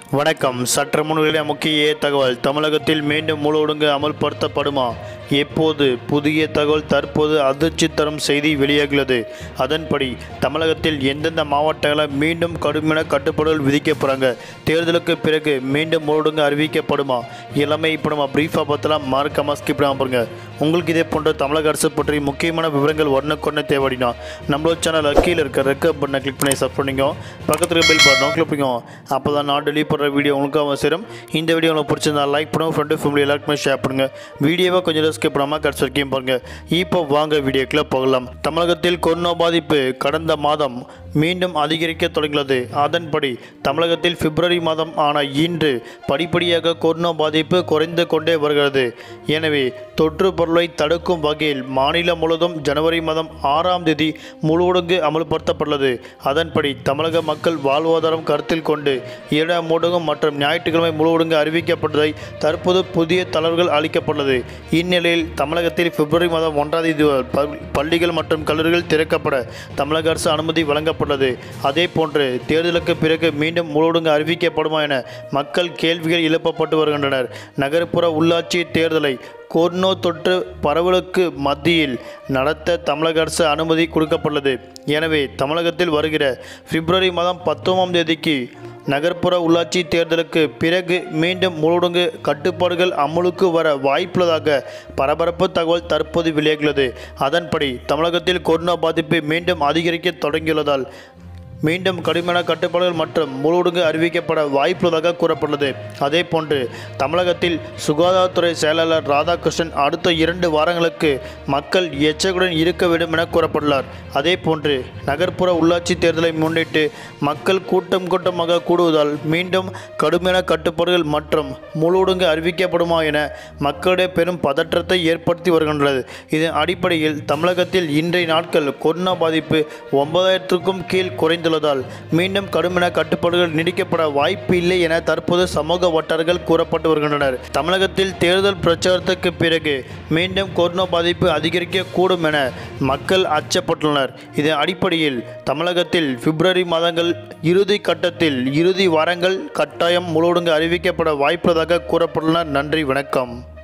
வணக்கம் சற்று முன்னிலைய முக்கிய தகவல் தமிழகத்தில் மீண்டும் முழு ஒழுங்கு அமல்படுத்தப்படுமா எப்போது புதிய தகவல் தற்போது அதிர்ச்சி தரும் செய்தி வெளியாகியுள்ளது அதன்படி தமிழகத்தில் எந்தெந்த மாவட்டங்களில் மீண்டும் கடுமையான கட்டுப்பாடுகள் விதிக்க போகிறாங்க தேர்தலுக்கு பிறகு மீண்டும் முழு ஒழுங்கு அறிவிக்கப்படுமா எல்லாமே இப்போ நம்ம ப்ரீஃபாக பார்த்தலாம் மறக்காம ஸ்கிப் பண்ணாம பாருங்க உங்களுக்கு இதே போன்ற தமிழக அரசு பற்றி முக்கியமான விவரங்கள் ஒன்றுக்கொன்று தேவைடினா நம்மளோட சேனல் கீழே இருக்க ரெக்க பட்டனை கிளிக் பண்ணி சப் பண்ணிக்கோ பக்கத்தில் பெல் பட்டனும் கிளிக் பண்ணிக்கோ அப்போ தான் நான் டெலிவரி பண்ணுற வீடியோ உங்களுக்கு அவசியம் இந்த வீடியோ உங்களுக்கு பிடிச்சிருந்தா லைக் பண்ணுங்க ஃப்ரெண்டு ஃபேமிலி எல்லாருக்குமே ஷேர் பண்ணுங்கள் வீடியோவை கொஞ்சம் ஸ்கிப் பண்ணாமல் கடைசி வரைக்கும் பாருங்கள் இப்போ வாங்க வீடியோக்குள்ளே போகலாம் தமிழகத்தில் கொரோனா பாதிப்பு கடந்த மாதம் மீண்டும் அதிகரிக்க தொடங்கியுள்ளது அதன்படி தமிழகத்தில் பிப்ரவரி மாதம் ஆன இன்று படிப்படியாக கொரோனா பாதிப்பு குறைந்து கொண்டே வருகிறது எனவே தொற்று பொருளை தடுக்கும் வகையில் மாநிலம் முழுவதும் ஜனவரி மாதம் ஆறாம் தேதி முழு ஊரடங்கு அமல்படுத்தப்பட்டுள்ளது அதன்படி தமிழக மக்கள் வாழ்வாதாரம் கருத்தில் கொண்டு இரண்டாம் ஊடகம் மற்றும் ஞாயிற்றுக்கிழமை முழு ஊரடங்கு அறிவிக்கப்பட்டதை தற்போது புதிய தளர்வுகள் அளிக்கப்பட்டுள்ளது இந்நிலையில் தமிழகத்தில் பிப்ரவரி மாதம் ஒன்றாம் தேதி முதல் பல்- பள்ளிகள் மற்றும் கல்லூரிகள் திறக்கப்பட தமிழக அரசு அனுமதி வழங்கப்பட்டது அதே போன்று தேர்தலுக்கு பிறகு மீண்டும் முழு ஊரடங்கு அறிவிக்கப்படுமா என மக்கள் கேள்விகள் எழுப்பப்பட்டு வருகின்றனர் நகர்ப்புற உள்ளாட்சி தேர்தலை கொரோனா தொற்று பரவலுக்கு மத்தியில் நடத்த தமிழக அரசு அனுமதி கொடுக்கப்பட்டுள்ளது எனவே தமிழகத்தில் வருகிற பிப்ரவரி மாதம் பத்தொன்பதாம் தேதிக்கு நகர்ப்புற உள்ளாட்சி தேர்தலுக்கு பிறகு மீண்டும் முழுடங்கு கட்டுப்பாடுகள் அமலுக்கு வர வாய்ப்புள்ளதாக பரபரப்பு தகவல் தற்போது வெளியாகியுள்ளது அதன்படி தமிழகத்தில் கொரோனா பாதிப்பு மீண்டும் அதிகரிக்க தொடங்கியுள்ளதால் மீண்டும் கடுமையான கட்டுப்பாடுகள் மற்றும் முழுடுங்கு அறிவிக்கப்பட வாய்ப்புள்ளதாக கூறப்பட்டுள்ளது அதே போன்று தமிழகத்தில் சுகாதாரத்துறை செயலாளர் ராதாகிருஷ்ணன் அடுத்த இரண்டு வாரங்களுக்கு மக்கள் எச்சரிக்கையுடன் இருக்க வேண்டும் என கூறப்பட்டுள்ளார் அதே போன்று நகர்ப்புற உள்ளாட்சி தேர்தலை முன்னிட்டு மக்கள் கூட்டம் கூட்டமாக கூடுவதால் மீண்டும் கடுமையான கட்டுப்பாடுகள் மற்றும் முழுடுங்கு அறிவிக்கப்படுமா என மக்களிடையே பெரும் பதற்றத்தை ஏற்படுத்தி வருகின்றது இதன் அடிப்படையில் தமிழகத்தில் இன்றைய நாட்கள் கொரோனா பாதிப்பு ஒன்பதாயிரத்திற்கும் கீழ் குறைந்துள்ளதால் மீண்டும் கடுமையான கட்டுப்பாடுகள் நீடிக்கப்பட வாய்ப்பு இல்லை என தற்போது சமூக வட்டாரங்கள் கூறப்பட்டு வருகின்றனர் தமிழகத்தில் தேர்தல் பிரச்சாரத்துக்கு பிறகு மீண்டும் கொரோனா பாதிப்பு அதிகரிக்க கூடும் என மக்கள் அச்சப்பட்டுள்ளனர் இதன் அடிப்படையில் தமிழகத்தில் பிப்ரவரி மாதங்கள் இறுதி கட்டத்தில் இறுதி வாரங்கள் கட்டாயம் முழுவதுங்க அறிவிக்கப்பட வாய்ப்புள்ளதாக கூறப்பட்டுள்ளனர் நன்றி வணக்கம்